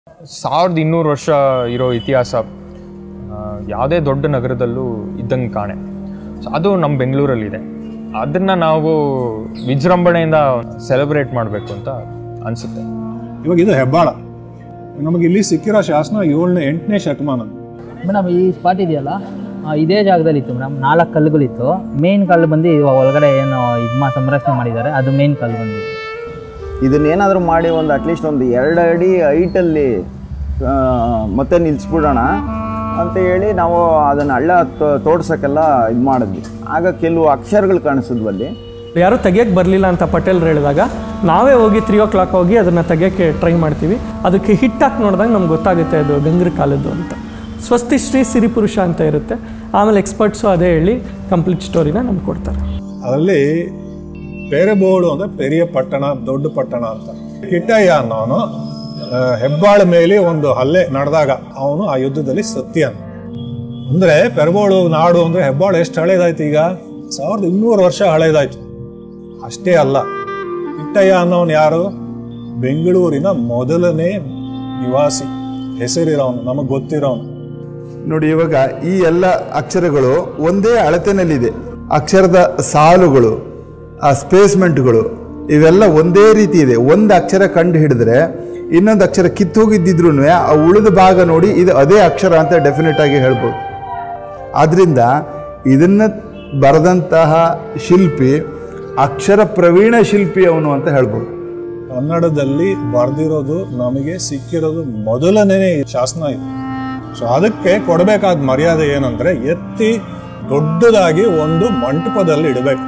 ಸಾವಿರದ ಇನ್ನೂರು ವರ್ಷ ಇರೋ ಇತಿಹಾಸ ಆ, ಯಾವುದೇ ದೊಡ್ಡ ನಗರದಲ್ಲೂ ಇದ್ದಂಗೆ ಕಾಣೆ ಸೊ ಅದು ನಮ್ಮ ಬೆಂಗಳೂರಲ್ಲಿದೆ ಅದನ್ನು ನಾವು ವಿಜೃಂಭಣೆಯಿಂದ ಸೆಲೆಬ್ರೇಟ್ ಮಾಡಬೇಕು ಅಂತ ಅನಿಸುತ್ತೆ ಇವಾಗ ಇದು ಹೆಬ್ಬಾಳ ನಮಗೆ ಇಲ್ಲಿ ಸಿಕ್ಕಿರೋ ಶಾಸನ ಏಳನೇ ಎಂಟನೇ ಶತಮಾನ ಮೇಡಮ್ ಈ ಸ್ಪಾಟ್ ಇದೆಯಲ್ಲ ಆ, ಇದೇ ಜಾಗದಲ್ಲಿ ಇತ್ತು ಮೇಡಮ್ ನಾಲ್ಕು ಕಲ್ಲುಗಳಿತ್ತು ಮೇನ್ ಕಲ್ಲು ಬಂದು ಇವಾಗ ಒಳಗಡೆ ಏನು ಇದು ಮಾ ಸಂರಕ್ಷಣೆ ಮಾಡಿದ್ದಾರೆ ಅದು ಮೇನ್ ಕಲ್ಲು ಬಂದಿತ್ತು ಇದನ್ನೇನಾದರೂ ಮಾಡಿ ಒಂದು ಅಟ್ಲೀಸ್ಟ್ ಒಂದು ಎರಡು ಅಡಿ ಹೈಟಲ್ಲಿ ಮತ್ತೆ ನಿಲ್ಲಿಸ್ಬಿಡೋಣ ಅಂತ ಹೇಳಿ ನಾವು ಅದನ್ನು ಹಳ್ಳ ತೋ- ತೋಡ್ಸೋಕ್ಕೆಲ್ಲ ಇದು ಮಾಡಿದ್ವಿ ಆಗ ಕೆಲವು ಅಕ್ಷರಗಳು ಕಾಣಿಸಿದ್ವು ಅಲ್ಲಿ ಯಾರೂ ತೆಗಿಯಕ್ಕೆ ಬರಲಿಲ್ಲ ಅಂತ ಪಟೇಲ್ರು ಹೇಳಿದಾಗ ನಾವೇ ಹೋಗಿ ತ್ರೀ ಓ ಕ್ಲಾಕ್ ಹೋಗಿ ಅದನ್ನು ತೆಗಿಯೋಕ್ಕೆ ಟ್ರೈ ಮಾಡ್ತೀವಿ ಅದಕ್ಕೆ ಹಿಟ್ ಹಾಕಿ ನೋಡಿದಾಗ ನಮ್ಗೆ ಗೊತ್ತಾಗುತ್ತೆ ಅದು ಗಂಗರ ಕಾಲದ್ದು ಅಂತ ಸ್ವಸ್ತಿ ಶ್ರೀ ಸಿರಿಪುರುಷ ಅಂತ ಇರುತ್ತೆ ಆಮೇಲೆ ಎಕ್ಸ್ಪರ್ಟ್ಸು ಅದೇ ಹೇಳಿ ಕಂಪ್ಲೀಟ್ ಸ್ಟೋರಿನ ನಮ್ಗೆ ಕೊಡ್ತಾರೆ ಅದರಲ್ಲಿ ಪೇರೆಬೋಳು ಅಂದರೆ ಪೆರಿಯ ಪಟ್ಟಣ ದೊಡ್ಡ ಪಟ್ಟಣ ಅಂತ ಕಿಟ್ಟಯ್ಯ ಅನ್ನೋನು ಆ, ಹೆಬ್ಬಾಳ ಮೇಲೆ ಒಂದು ಹಲ್ಲೆ ನಡೆದಾಗ ಅವನು ಆ ಯುದ್ಧದಲ್ಲಿ ಸತ್ಯನ ಅಂದ್ರೆ ಪೆರಬೋಳು ನಾಡು ಅಂದ್ರೆ ಹೆಬ್ಬಾಳು ಎಷ್ಟು ಹಳೇದಾಯ್ತು ಈಗ ಸಾವಿರದ ಇನ್ನೂರು ವರ್ಷ ಹಳೇದಾಯ್ತು ಅಷ್ಟೇ ಅಲ್ಲ ಕಿಟ್ಟಯ್ಯ ಅನ್ನೋನು ಯಾರು ಬೆಂಗಳೂರಿನ ಮೊದಲನೇ ನಿವಾಸಿ ಹೆಸರಿರೋನು ನಮಗೆ ಗೊತ್ತಿರೋನು ನೋಡಿ ಇವಾಗ ಈ ಎಲ್ಲ ಅಕ್ಷರಗಳು ಒಂದೇ ಅಳತೆನಲ್ಲಿದೆ ಅಕ್ಷರದ ಸಾಲುಗಳು ಆ ಸ್ಪೇಸ್ಮೆಂಟ್ಗಳು ಇವೆಲ್ಲ ಒಂದೇ ರೀತಿ ಇದೆ ಒಂದು ಅಕ್ಷರ ಕಂಡು ಹಿಡಿದ್ರೆ ಇನ್ನೊಂದು ಅಕ್ಷರ ಕಿತ್ತೋಗಿದ್ದಿದ್ರು ಆ ಉಳಿದ ಭಾಗ ನೋಡಿ ಇದು ಅದೇ ಅಕ್ಷರ ಅಂತ ಡೆಫಿನೆಟ್ ಆಗಿ ಹೇಳ್ಬೋದು ಆದ್ರಿಂದ ಇದನ್ನು ಬರೆದಂತಹ ಶಿಲ್ಪಿ ಅಕ್ಷರ ಪ್ರವೀಣ ಶಿಲ್ಪಿ ಅವನು ಅಂತ ಹೇಳ್ಬೋದು ಕನ್ನಡದಲ್ಲಿ ಬರೆದಿರೋದು ನಮಗೆ ಸಿಕ್ಕಿರೋದು ಮೊದಲನೇ ಶಾಸನ ಇದು ಸೊ ಅದಕ್ಕೆ ಕೊಡಬೇಕಾದ ಮರ್ಯಾದೆ ಏನಂದ್ರೆ ಎತ್ತಿ ದೊಡ್ಡದಾಗಿ ಒಂದು ಮಂಟಪದಲ್ಲಿ ಇಡಬೇಕು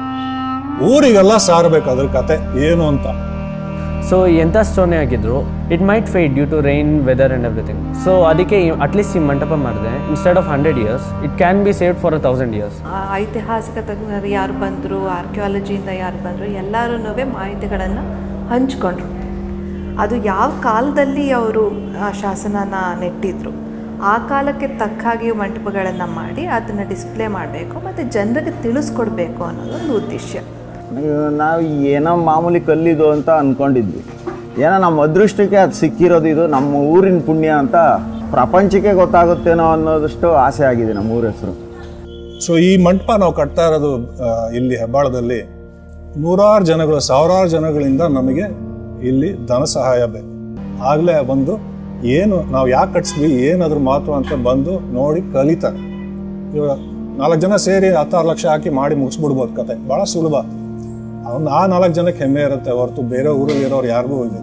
ಊರಿಗೆಲ್ಲ ಸಾರಬೇಕು ಅದ್ರ ಕತೆ ಏನು ಅಂತ ಸೊ ಎಂಥ ಸ್ಟೋನೇ ಆಗಿದ್ರು it might fade due to rain weather and everything so ಅದಕ್ಕೆ ಅಟ್ಲೀಸ್ಟ್ ಈ ಮಂಟಪ ಮಾಡಿದೆ instead of hundred years it can be saved for a thousand years ಆ ಐತಿಹಾಸಿಕ ತಜ್ಞರು ಯಾರು ಬಂದರು ಆರ್ಕಿಯಾಲಜಿಯಿಂದ ಯಾರು ಬಂದರು ಎಲ್ಲರೂ ಮಾಹಿತಿಗಳನ್ನು ಹಂಚ್ಕೊಂಡ್ರು ಅದು ಯಾವ ಕಾಲದಲ್ಲಿ ಅವರು ಆ ಶಾಸನನ ನೆಟ್ಟಿದ್ರು ಆ ಕಾಲಕ್ಕೆ ತಕ್ಕ ಹಾಗೆ ಮಂಟಪಗಳನ್ನು ಮಾಡಿ ಅದನ್ನು ಡಿಸ್ಪ್ಲೇ ಮಾಡಬೇಕು ಮತ್ತು ಜನರಿಗೆ ತಿಳಿಸ್ಕೊಡ್ಬೇಕು ಅನ್ನೋದೊಂದು ಉದ್ದೇಶ ನಾವು ಏನೋ ಮಾಮೂಲಿ ಕಲ್ಲಿದು ಅಂತ ಅಂದ್ಕೊಂಡಿದ್ವಿ ಏನೋ ನಮ್ಮ ಅದೃಷ್ಟಕ್ಕೆ ಅದು ಸಿಕ್ಕಿರೋದು ಇದು ನಮ್ಮ ಊರಿನ ಪುಣ್ಯ ಅಂತ ಪ್ರಪಂಚಕ್ಕೆ ಗೊತ್ತಾಗುತ್ತೇನೋ ಅನ್ನೋದಷ್ಟು ಆಸೆ ಆಗಿದೆ ನಮ್ಮ ಊರ ಹೆಸರು ಸೊ ಈ ಮಂಟಪ ನಾವು ಕಟ್ತಾ ಇರೋದು ಆ, ಇಲ್ಲಿ ಹೆಬ್ಬಾಳದಲ್ಲಿ ನೂರಾರು ಜನಗಳು ಸಾವಿರಾರು ಜನಗಳಿಂದ ನಮಗೆ ಇಲ್ಲಿ ಧನ ಸಹಾಯ ಬೇಕು ಆಗಲೇ ಬಂದು ಏನು ನಾವು ಯಾಕೆ ಕಟ್ಸಿದ್ವಿ ಏನು ಅದ್ರ ಮಹತ್ವ ಅಂತ ಬಂದು ನೋಡಿ ಕಲಿತಾರೆ ಇವಾಗ ನಾಲ್ಕು ಜನ ಸೇರಿ ಹತ್ತಾರು ಲಕ್ಷ ಹಾಕಿ ಮಾಡಿ ಮುಗಿಸ್ಬಿಡ್ಬೋದು ಕತೆ ಭಾಳ ಸುಲಭ ಅವ್ನು ಆ ನಾಲ್ಕು ಜನಕ್ಕೆ ಹೆಮ್ಮೆ ಇರುತ್ತೆ ಹೊರತು ಬೇರೆ ಊರಲ್ಲಿ ಇರೋರು ಯಾರಿಗೂ ಇದಿಲ್ಲ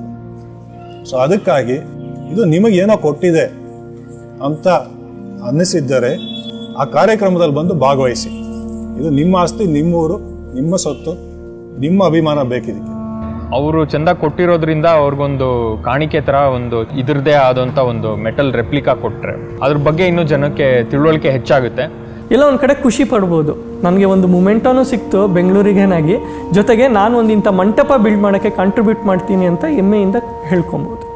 ಸೊ ಅದಕ್ಕಾಗಿ ಇದು ನಿಮಗೆ ಏನೋ ಕೊಟ್ಟಿದೆ ಅಂತ ಅನ್ನಿಸಿದ್ದರೆ ಆ ಕಾರ್ಯಕ್ರಮದಲ್ಲಿ ಬಂದು ಭಾಗವಹಿಸಿ ಇದು ನಿಮ್ಮ ಆಸ್ತಿ ನಿಮ್ಮ ಊರು ನಿಮ್ಮ ಸೊತ್ತು ನಿಮ್ಮ ಅಭಿಮಾನ ಬೇಕಿದಕ್ಕೆ ಅವರು ಚಂದ ಕೊಟ್ಟಿರೋದ್ರಿಂದ ಅವ್ರಿಗೊಂದು ಕಾಣಿಕೆ ಥರ ಒಂದು ಇದ್ರದ್ದೇ ಆದಂಥ ಒಂದು ಮೆಟಲ್ ರೆಪ್ಲಿಕಾ ಕೊಟ್ಟರೆ ಅದ್ರ ಬಗ್ಗೆ ಇನ್ನೂ ಜನಕ್ಕೆ ತಿಳುವಳಿಕೆ ಹೆಚ್ಚಾಗುತ್ತೆ ಎಲ್ಲ ಒಂದು ಕಡೆ ಖುಷಿ ಪಡ್ಬೋದು ನನಗೆ ಒಂದು ಮೊಮೆಂಟೋನು ಸಿಕ್ತು ಬೆಂಗಳೂರಿಗೇನಾಗಿ ಜೊತೆಗೆ ನಾನು ಒಂದು ಇಂಥ ಮಂಟಪ ಬಿಲ್ಡ್ ಮಾಡೋಕ್ಕೆ ಕಾಂಟ್ರಿಬ್ಯೂಟ್ ಮಾಡ್ತೀನಿ ಅಂತ ಹೆಮ್ಮೆಯಿಂದ ಹೇಳ್ಕೊಬೋದು